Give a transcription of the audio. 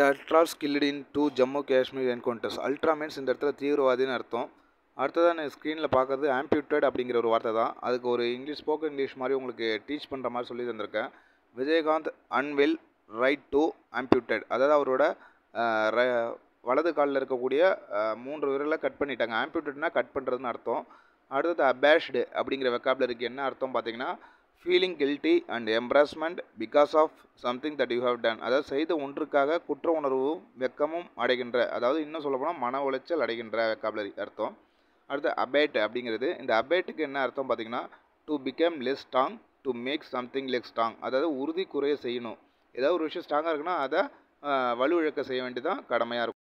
ultra skilled in to Jammu Kashmir encounters ultra means இந்த இடத்துல தீவிரவாதின்னு அர்த்தம் அடுத்ததாக நான் ஸ்க்ரீனில் பார்க்குறது ஆம்பியூட்டட் அப்படிங்கிற ஒரு வார்த்தை தான் அதுக்கு ஒரு இங்கிலீஷ் ஸ்போக்கன் இங்கிலீஷ் மாதிரி உங்களுக்கு டீச் பண்ணுற மாதிரி சொல்லி தந்திருக்கேன் Vijayakanth anvil right to amputated அதாவது அவரோட அஹ், ர- வலது காலில் இருக்கக்கூடிய அஹ், மூன்று விரலை கட் பண்ணிட்டாங்க ஆம்பியூட்டட்னா கட் பண்ணுறதுன்னு அர்த்தம் அடுத்தது அபேஷ்டு அப்படிங்கிற வெக்காபுலரிக்கு என்ன அர்த்தம் பார்த்தீங்கன்னா feeling guilty and embarrassment because of something that you have done அதாவது செய்த ஒன்றுக்காக குற்ற உணர்வும் வெக்கமும் அடைகின்ற அதாவது இன்னும் சொல்லப்போனால் மன உளைச்சல் அடைகின்ற வெக்காபுலரி அர்த்தம் அடுத்து அபேட் அப்படிங்கிறது இந்த அபேட்டுக்கு என்ன அர்த்தம் பார்த்தீங்கன்னா to become less strong to make something less strong அதாவது உறுதி குறைய செய்யணும் ஏதாவது ஒரு விஷயம் ஸ்ட்ராங்காக இருக்குன்னா அதை அஹ், வலுவிழக்க செய்ய வேண்டியதான் கடமையாக இருக்கும்